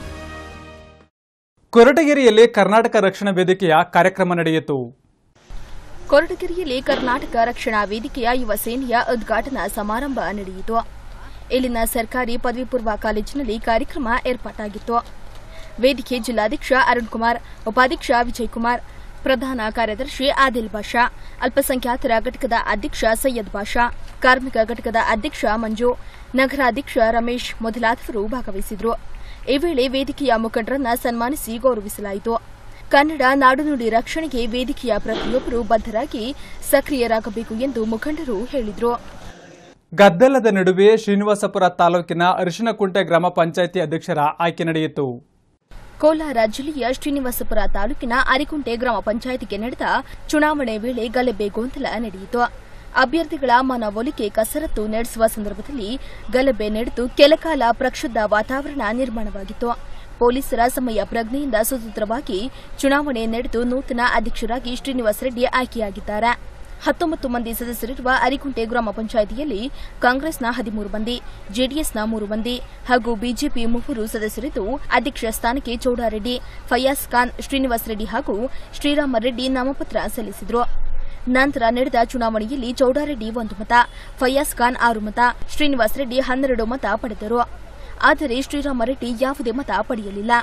ಕೊರಟಗೆರೆಯಲ್ಲಿ ಕರ್ನಾಟಕ ರಕ್ಷಣಾ ವೇದಿಕೆಯ ಕಾರ್ಯಕ್ರಮ ನಡೆಯಿತು ಕೊರಟಗೆರೆಯಲ್ಲಿ ಕರ್ನಾಟಕ ರಕ್ಷಣಾ ವೇದಿಕೆಯ ಯುವ ಸೇನೆಯ ಉದ್ಘಾಟನಾ ಸಮಾರಂಭ ನಡೆಯಿತು ಇಲ್ಲಿನ ಸರ್ಕಾರಿ ಪದವಿ ಪೂರ್ವ ಕಾಲೇಜಿನಲ್ಲಿ ಕಾರ್ಯಕ್ರಮ ಏರ್ಪಾಟಾಗಿತ್ತು ವೇದಿಕೆ ಜಿಲ್ಲಾಧ್ಯಕ್ಷ ಅರುಣ್ ಕುಮಾರ್ ಉಪಾಧ್ಯಕ್ಷ ವಿಜಯ್ ಕುಮಾರ್ ಪ್ರಧಾನ ಕಾರ್ಯದರ್ಶಿ ಆದಿಲ್ ಬಾಷಾ ಅಲ್ಪಸಂಖ್ಯಾತರ ಘಟಕದ ಅಧ್ಯಕ್ಷ ಸೈಯದ್ ಬಾಷಾ ಕಾರ್ಮಿಕ ಘಟಕದ ಅಧ್ಯಕ್ಷ ಮಂಜು ನಗರಾಧ್ಯಕ್ಷ ರಮೇಶ್ ಮೊದಲಾದವರು ಭಾಗವಹಿಸಿದ್ರು ಈ ವೇಳೆ ವೇದಿಕೆಯ ಮುಖಂಡರನ್ನ ಸನ್ಮಾನಿಸಿ ಗೌರವಿಸಲಾಯಿತು ಕನ್ನಡ ನಾಡುನುಡಿ ರಕ್ಷಣೆಗೆ ವೇದಿಕೆಯ ಪ್ರತಿಯೊಬ್ಬರು ಬದ್ಧರಾಗಿ ಸಕ್ರಿಯರಾಗಬೇಕು ಎಂದು ಮುಖಂಡರು ಹೇಳಿದರು ಗದ್ದಲದ ನಡುವೆ ಶ್ರೀನಿವಾಸಪುರ ತಾಲೂಕಿನ ಅರಿಶಿನಕುಂಟೆ ಗ್ರಾಮ ಪಂಚಾಯಿತಿ ಅಧ್ಯಕ್ಷರ ಆಯ್ಕೆ ನಡೆಯಿತು ಕೋಲಾರ ಜಿಲ್ಲೆಯ ಶ್ರೀನಿವಾಸಪುರ ತಾಲೂಕಿನ ಅರಿಕುಂಟೆ ಗ್ರಾಮ ಪಂಚಾಯಿತಿಗೆ ನಡೆದ ಚುನಾವಣೆ ವೇಳೆ ಗಲಭೆ ಗೊಂದಲ ನಡೆಯಿತು ಅಭ್ಯರ್ಥಿಗಳ ಮನವೊಲಿಕೆ ಕಸರತ್ತು ನಡೆಸುವ ಸಂದರ್ಭದಲ್ಲಿ ಗಲಭೆ ನಡೆದು ಕೆಲಕಾಲ ಪ್ರಕ್ಷುಬ್ಧ ವಾತಾವರಣ ನಿರ್ಮಾಣವಾಗಿತ್ತು ಪೊಲೀಸರ ಸಮಯ ಪ್ರಜ್ಞೆಯಿಂದ ಸುಸೂತ್ರವಾಗಿ ಚುನಾವಣೆ ನಡೆದು ನೂತನ ಅಧ್ಯಕ್ಷರಾಗಿ ಶ್ರೀನಿವಾಸ ರೆಡ್ಡಿ ಆಯ್ಕೆಯಾಗಿದ್ದಾರೆ ಹತ್ತೊಂಬತ್ತು ಮಂದಿ ಸದಸ್ಯರಿರುವ ಅರಿಕುಂಟೆ ಗ್ರಾಮ ಪಂಚಾಯಿತಿಯಲ್ಲಿ ಕಾಂಗ್ರೆಸ್ನ ಹದಿಮೂರು ಮಂದಿ ಜೆಡಿಎಸ್ನ ಮೂರು ಮಂದಿ ಹಾಗೂ ಬಿಜೆಪಿ ಮೂವರು ಸದಸ್ಯರಿದ್ದು ಅಧ್ಯಕ್ಷ ಸ್ಥಾನಕ್ಕೆ ಚೌಡಾರೆಡ್ಡಿ ಫಯಾಜ್ ಖಾನ್ ಶ್ರೀನಿವಾಸ ರೆಡ್ಡಿ ಹಾಗೂ ಶ್ರೀರಾಮ ರೆಡ್ಡಿ ನಾಮಪತ್ರ ಸಲ್ಲಿಸಿದರು ನಂತರ ನಡೆದ ಚುನಾವಣೆಯಲ್ಲಿ ಚೌಡಾರೆಡ್ಡಿ ಒಂದು ಮತ ಫಯಾಜ್ ಖಾನ್ ಆರು ಮತ ಶ್ರೀನಿವಾಸ ರೆಡ್ಡಿ ಹನ್ನೆರಡು ಮತ ಪಡೆದರು ಆದರೆ ಶ್ರೀರಾಮ ರೆಡ್ಡಿ ಯಾವುದೇ ಮತ ಪಡೆಯಲಿಲ್ಲ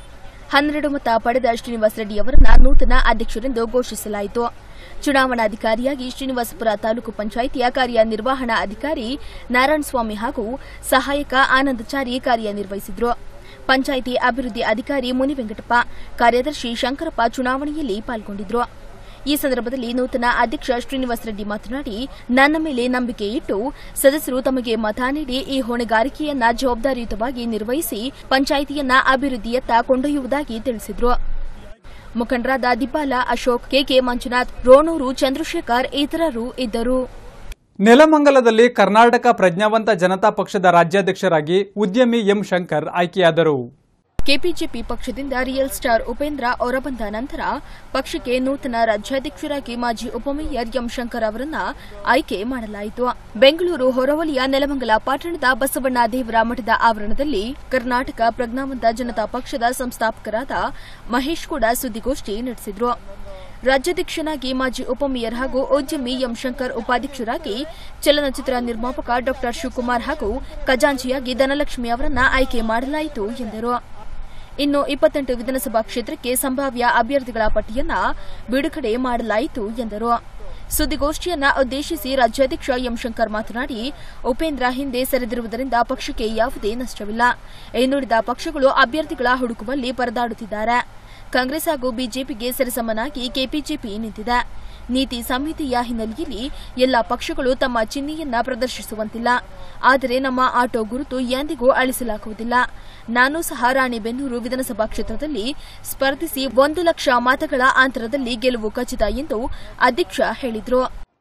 ಹನ್ನೆರಡು ಮತ ಪಡೆದ ಶ್ರೀನಿವಾಸ ರೆಡ್ಡಿ ಅವರನ್ನ ನೂತನ ಅಧ್ಯಕ್ಷರೆಂದು ಘೋಷಿಸಲಾಯಿತು ಚುನಾವಣಾಧಿಕಾರಿಯಾಗಿ ಶ್ರೀನಿವಾಸಪುರ ತಾಲೂಕು ಪಂಚಾಯಿತಿಯ ಕಾರ್ಯನಿರ್ವಹಣಾ ಅಧಿಕಾರಿ ನಾರಾಯಣಸ್ವಾಮಿ ಹಾಗೂ ಸಹಾಯಕ ಆನಂದಚಾರಿ ಕಾರ್ಯನಿರ್ವಹಿಸಿದ್ರು ಪಂಚಾಯಿತಿ ಅಭಿವೃದ್ಧಿ ಅಧಿಕಾರಿ ಮುನಿವೆಂಕಟಪ್ಪ ಕಾರ್ಯದರ್ಶಿ ಶಂಕರಪ್ಪ ಚುನಾವಣೆಯಲ್ಲಿ ಪಾಲ್ಗೊಂಡಿದ್ರು ಈ ಸಂದರ್ಭದಲ್ಲಿ ನೂತನ ಅಧ್ಯಕ್ಷ ಶ್ರೀನಿವಾಸ ರೆಡ್ಡಿ ಮಾತನಾಡಿ ನನ್ನ ಮೇಲೆ ನಂಬಿಕೆ ಇಟ್ಟು ಸದಸ್ಯರು ತಮಗೆ ಮತ ನೀಡಿ ಈ ಹೊಣೆಗಾರಿಕೆಯನ್ನ ಜವಾಬ್ದಾರಿಯುತವಾಗಿ ನಿರ್ವಹಿಸಿ ಪಂಚಾಯಿತಿಯನ್ನ ಅಭಿವೃದ್ಧಿಯತ್ತ ಕೊಂಡೊಯ್ಯುವುದಾಗಿ ತಿಳಿಸಿದರು ಮುಖಂಡರಾದ ದಿಪಾಲ ಅಶೋಕ್ ಕೆಕೆ ಮಂಜುನಾಥ್ ರೋಣೂರು ಚಂದ್ರಶೇಖರ್ ಇತರರು ಇದ್ದರು ನೆಲಮಂಗಲದಲ್ಲಿ ಕರ್ನಾಟಕ ಪ್ರಜ್ಞಾವಂತ ಜನತಾ ಪಕ್ಷದ ರಾಜ್ಯಾಧ್ಯಕ್ಷರಾಗಿ ಉದ್ಯಮಿ ಎಂ ಶಂಕರ್ ಆಯ್ಕೆಯಾದರು ಕೆಪಿಜೆಪಿ ಪಕ್ಷದಿಂದ ರಿಯಲ್ ಸ್ಟಾರ್ ಉಪೇಂದ್ರ ಹೊರಬಂದ ನಂತರ ಪಕ್ಷಕ್ಕೆ ನೂತನ ರಾಜ್ಯಾಧ್ಯಕ್ಷರಾಗಿ ಮಾಜಿ ಉಪಮೇಯರ್ ಎಂ ಶಂಕರ್ ಅವರನ್ನ ಆಯ್ಕೆ ಮಾಡಲಾಯಿತು ಬೆಂಗಳೂರು ಹೊರವಲಯ ನೆಲಮಂಗಲ ಪಟ್ಟಣದ ಬಸವಣ್ಣ ದೇವರ ಮಠದ ಆವರಣದಲ್ಲಿ ಕರ್ನಾಟಕ ಪ್ರಜ್ಞಾವಂತ ಜನತಾ ಪಕ್ಷದ ಸಂಸ್ಥಾಪಕರಾದ ಮಹೇಶ್ ಕೂಡ ಸುದ್ದಿಗೋಷ್ಠಿ ನಡೆಸಿದರು ರಾಜ್ಯಾಧ್ಯಕ್ಷನಾಗಿ ಮಾಜಿ ಉಪಮೇಯರ್ ಹಾಗೂ ಉದ್ಯಮಿ ಎಂ ಶಂಕರ್ ಉಪಾಧ್ಯಕ್ಷರಾಗಿ ಚಲನಚಿತ್ರ ನಿರ್ಮಾಪಕ ಡಾ ಶಿವಕುಮಾರ್ ಹಾಗೂ ಖಜಾಂಚಿಯಾಗಿ ಧನಲಕ್ಷ್ಮಿ ಅವರನ್ನ ಆಯ್ಕೆ ಮಾಡಲಾಯಿತು ಎಂದರು ಇನ್ನು ಇಪ್ಪತ್ತೆಂಟು ವಿಧಾನಸಭಾ ಕ್ಷೇತ್ರಕ್ಕೆ ಸಂಭಾವ್ಯ ಅಭ್ಯರ್ಥಿಗಳ ಪಟ್ಟಿಯನ್ನ ಬಿಡುಗಡೆ ಮಾಡಲಾಯಿತು ಎಂದರು ಸುದ್ದಿಗೋಷ್ಠಿಯನ್ನ ಉದ್ದೇಶಿಸಿ ರಾಜ್ಯಾಧ್ಯಕ್ಷ ಎಂ ಶಂಕರ್ ಮಾತನಾಡಿ ಉಪೇಂದ್ರ ಹಿಂದೆ ಸರಿದಿರುವುದರಿಂದ ಪಕ್ಷಕ್ಕೆ ಯಾವುದೇ ನಷ್ಟವಿಲ್ಲ ಇನ್ನುಳಿದ ಪಕ್ಷಗಳು ಅಭ್ಯರ್ಥಿಗಳ ಹುಡುಕುವಲ್ಲಿ ಪರದಾಡುತ್ತಿದ್ದಾರೆ ಕಾಂಗ್ರೆಸ್ ಹಾಗೂ ಬಿಜೆಪಿಗೆ ಸರಿಸಮನಾಗಿ ಕೆಪಿಜೆಪಿ ನಿಂತಿದೆ ನೀತಿ ಸಂಹಿತೆಯ ಹಿನ್ನೆಲೆಯಲ್ಲಿ ಎಲ್ಲ ಪಕ್ಷಗಳು ತಮ್ಮ ಚಿಹ್ನೆಯನ್ನ ಪ್ರದರ್ಶಿಸುವಂತಿಲ್ಲ ಆದರೆ ನಮ್ಮ ಆಟೋ ಗುರುತು ಎಂದಿಗೂ ಅಳಿಸಲಾಗುವುದಿಲ್ಲ ನಾನು ಸಹ ರಾಣಿಬೆನ್ನೂರು ವಿಧಾನಸಭಾ ಕ್ಷೇತ್ರದಲ್ಲಿ ಸ್ಪರ್ಧಿಸಿ ಒಂದು ಲಕ್ಷ ಮತಗಳ ಅಂತರದಲ್ಲಿ ಗೆಲುವು ಖಚಿತ ಎಂದು ಅಧ್ಯಕ್ಷ ಹೇಳಿದರು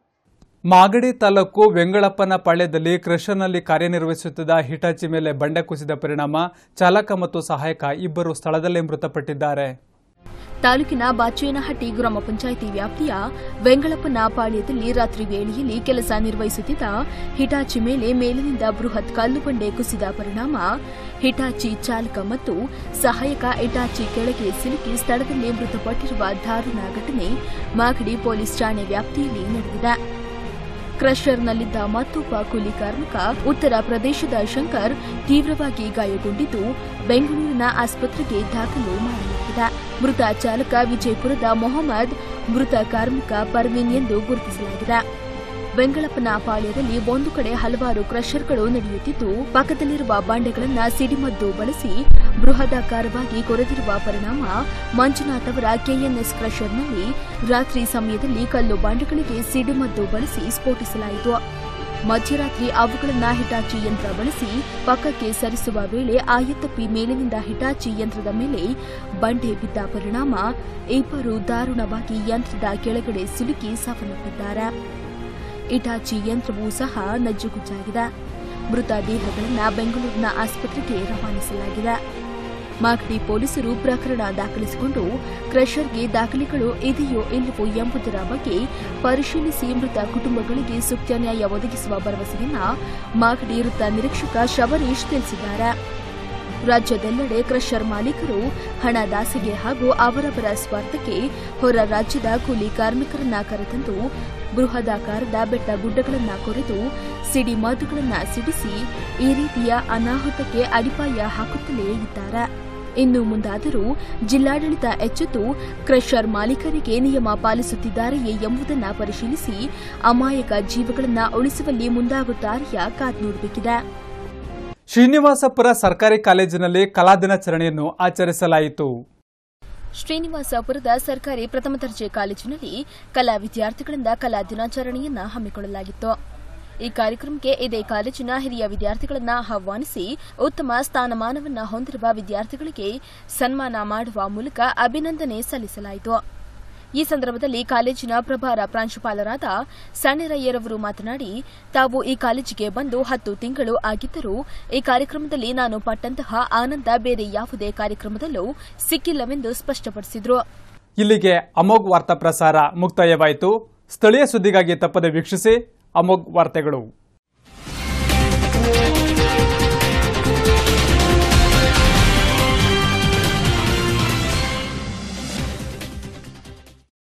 ಮಾಗಡಿ ತಾಲೂಕು ವೆಂಗಳಪ್ಪನ ಪಾಳ್ಯದಲ್ಲಿ ಕ್ರಷರ್ನಲ್ಲಿ ಕಾರ್ಯನಿರ್ವಹಿಸುತ್ತಿದ್ದ ಹಿಟಾಚಿ ಮೇಲೆ ಬಂಡೆ ಕುಸಿದ ಪರಿಣಾಮ ಚಾಲಕ ಮತ್ತು ಸಹಾಯಕ ಇಬ್ಬರು ಸ್ಥಳದಲ್ಲೇ ಮೃತಪಟ್ಟಿದ್ದಾರೆ ತಾಲೂಕಿನ ಬಾಚೇನಹಟ್ಟಿ ಗ್ರಾಮ ಪಂಚಾಯಿತಿ ವ್ಯಾಪ್ತಿಯ ವೆಂಗಳಪ್ಪನ ಪಾಳ್ಯದಲ್ಲಿ ರಾತ್ರಿ ವೇಳೆಯಲ್ಲಿ ಕೆಲಸ ನಿರ್ವಹಿಸುತ್ತಿದ್ದ ಹಿಟಾಚಿ ಮೇಲೆ ಮೇಲಿನಿಂದ ಬೃಹತ್ ಕಲ್ಲು ಬಂಡೆ ಕುಸಿದ ಪರಿಣಾಮ ಹಿಟಾಚಿ ಚಾಲಕ ಮತ್ತು ಸಹಾಯಕ ಹಿಟಾಚಿ ಕೆಳಗೆ ಸಿಲುಕಿ ಸ್ಥಳದಲ್ಲೇ ಮೃತಪಟ್ಟಿರುವ ದಾರುಣ ಘಟನೆ ಮಾಗಡಿ ಪೊಲೀಸ್ ಠಾಣೆ ವ್ಯಾಪ್ತಿಯಲ್ಲಿ ನಡೆದಿದೆ ಕ್ರಷರ್ನಲ್ಲಿದ್ದ ಮತ್ತೊಬ್ಬ ಕೂಲಿ ಕಾರ್ಮಿಕ ಉತ್ತರ ಪ್ರದೇಶದ ಶಂಕರ್ ತೀವ್ರವಾಗಿ ಗಾಯಗೊಂಡಿದ್ದು ಬೆಂಗಳೂರಿನ ಆಸ್ಪತ್ರೆಗೆ ದಾಖಲು ಮಾಡಲಾಗಿದೆ ಮೃತ ಚಾಲಕ ವಿಜಯಪುರದ ಮೊಹಮ್ಮದ್ ಮೃತ ಕಾರ್ಮಿಕ ಪರ್ವೀನ್ ಎಂದು ಗುರುತಿಸಲಾಗಿದೆ ವೆಂಗಳಪ್ಪನ ಪಾಳ್ಯದಲ್ಲಿ ಒಂದು ಕಡೆ ಹಲವಾರು ಕ್ರಷರ್ಗಳು ನಡೆಯುತ್ತಿದ್ದು ಪಕ್ಕದಲ್ಲಿರುವ ಬಂಡೆಗಳನ್ನು ಸಿಡಿಮದ್ದು ಬಳಸಿ ಬೃಹದಾಕಾರವಾಗಿ ಕೊರೆದಿರುವ ಪರಿಣಾಮ ಮಂಜುನಾಥ್ ಅವರ ಕೆಎನ್ಎಸ್ ಕ್ರಷರ್ನಲ್ಲಿ ರಾತ್ರಿ ಸಮಯದಲ್ಲಿ ಕಲ್ಲು ಬಂಡೆಗಳಿಗೆ ಸಿಡಿಮದ್ದು ಬಳಸಿ ಸ್ಫೋಟಿಸಲಾಯಿತು ಮಧ್ಯರಾತ್ರಿ ಅವುಗಳನ್ನು ಹಿಟಾಚಿ ಯಂತ್ರ ಬಳಸಿ ಪಕ್ಕಕ್ಕೆ ಸರಿಸುವ ವೇಳೆ ಆಯತಪ್ಪಿ ಮೇಲಿನಿಂದ ಹಿಟಾಚಿ ಯಂತ್ರದ ಮೇಲೆ ಬಂಡೆ ಬಿದ್ದ ಪರಿಣಾಮ ಇಬ್ಬರು ದಾರುಣವಾಗಿ ಯಂತ್ರದ ಕೆಳಗಡೆ ಸಿಲುಕಿ ಸಾವನ್ನಪ್ಪಿದ್ದಾರೆ ಇಟಾಚಿ ಯಂತ್ರವೂ ಸಹ ನಜ್ಜುಗುಜ್ಜಾಗಿದೆ ಮೃತ ದೇಹಗಳನ್ನು ಬೆಂಗಳೂರಿನ ಆಸ್ಪತ್ರೆಗೆ ರವಾನಿಸಲಾಗಿದೆ ಮಾಗಡಿ ಪೊಲೀಸರು ಪ್ರಕರಣ ದಾಖಲಿಸಿಕೊಂಡು ಕ್ರಷರ್ಗೆ ದಾಖಲೆಗಳು ಇದೆಯೋ ಇಲ್ಲವೋ ಎಂಬುದರ ಬಗ್ಗೆ ಪರಿಶೀಲಿಸಿ ಮೃತ ಕುಟುಂಬಗಳಿಗೆ ಸೂಕ್ತ ನ್ಯಾಯ ಒದಗಿಸುವ ಭರವಸೆಯನ್ನ ಮಾಗಡಿ ವೃತ್ತ ನಿರೀಕ್ಷಕ ಶಬರೀಶ್ ತಿಳಿಸಿದ್ದಾರೆ ರಾಜ್ಯದೆಲ್ಲೆಡೆ ಕ್ರಷರ್ ಮಾಲೀಕರು ಹಣ ದಾಸೆಗೆ ಹಾಗೂ ಅವರವರ ಸ್ವಾರ್ಥಕ್ಕೆ ಹೊರ ರಾಜ್ಯದ ಕೂಲಿ ಕಾರ್ಮಿಕರನ್ನ ಕರೆತಂದು ಬೃಹದಾಕಾರದ ಬೆಟ್ಟ ಗುಡ್ಡಗಳನ್ನ ಕೊರೆದು ಸಿಡಿ ಮದ್ದುಗಳನ್ನ ಸಿಡಿಸಿ ಈ ರೀತಿಯ ಅನಾಹುತಕ್ಕೆ ಅಡಿಪಾಯ ಹಾಕುತ್ತಲೇ ಇದ್ದಾರೆ ಇನ್ನು ಮುಂದಾದರೂ ಜಿಲ್ಲಾಡಳಿತ ಎಚ್ಚೆತ್ತು ಕ್ರಷರ್ ಮಾಲೀಕರಿಗೆ ನಿಯಮ ಪಾಲಿಸುತ್ತಿದ್ದಾರೆಯೇ ಎಂಬುದನ್ನು ಪರಿಶೀಲಿಸಿ ಅಮಾಯಕ ಜೀವಗಳನ್ನ ಉಳಿಸುವಲ್ಲಿ ಮುಂದಾಗುತ್ತಾರೆಯಾ ಕಾದ್ ನೋಡಬೇಕಿದೆ ಶ್ರೀನಿವಾಸಪುರ ಸರ್ಕಾರಿ ಕಾಲೇಜಿನಲ್ಲಿ ಕಲಾ ದಿನಾಚರಣೆಯನ್ನು ಆಚರಿಸಲಾಯಿತು ಶ್ರೀನಿವಾಸಪುರದ ಸರ್ಕಾರಿ ಪ್ರಥಮ ದರ್ಜೆ ಕಾಲೇಜಿನಲ್ಲಿ ಕಲಾ ವಿದ್ಯಾರ್ಥಿಗಳಿಂದ ಕಲಾ ದಿನಾಚರಣೆಯನ್ನ ಹಮ್ಮಿಕೊಳ್ಳಲಾಗಿತ್ತು ಈ ಕಾರ್ಯಕ್ರಮಕ್ಕೆ ಇದೇ ಕಾಲೇಜಿನ ಹಿರಿಯ ವಿದ್ಯಾರ್ಥಿಗಳನ್ನ ಆಹ್ವಾನಿಸಿ ಉತ್ತಮ ಸ್ಥಾನಮಾನವನ್ನ ಹೊಂದಿರುವ ವಿದ್ಯಾರ್ಥಿಗಳಿಗೆ ಸನ್ಮಾನ ಮಾಡುವ ಮೂಲಕ ಅಭಿನಂದನೆ ಸಲ್ಲಿಸಲಾಯಿತು ಈ ಸಂದರ್ಭದಲ್ಲಿ ಕಾಲೇಜಿನ ಪ್ರಭಾರ ಪ್ರಾಂಶುಪಾಲರಾದ ಸಣ್ಣಿರಯ್ಯರವರು ಮಾತನಾಡಿ ತಾವು ಈ ಕಾಲೇಜಿಗೆ ಬಂದು ಹತ್ತು ತಿಂಗಳು ಆಗಿದ್ದರೂ ಈ ಕಾರ್ಯಕ್ರಮದಲ್ಲಿ ನಾನು ಪಟ್ಟಂತಹ ಆನಂದ ಬೇರೆ ಯಾವುದೇ ಕಾರ್ಯಕ್ರಮದಲ್ಲೂ ಸಿಕ್ಕಿಲ್ಲವೆಂದು ಸ್ಪಷ್ಟಪಡಿಸಿದರು ಇಲ್ಲಿಗೆ ಅಮೋಘ್ ವಾರ್ತಾ ಪ್ರಸಾರ ಮುಕ್ತಾಯವಾಯಿತು ಸ್ಥಳೀಯ ಸುದ್ದಿಗಾಗಿ ತಪ್ಪದೆ ವೀಕ್ಷಿಸಿ ಅಮೋಘ್ ವಾರ್ತೆಗಳು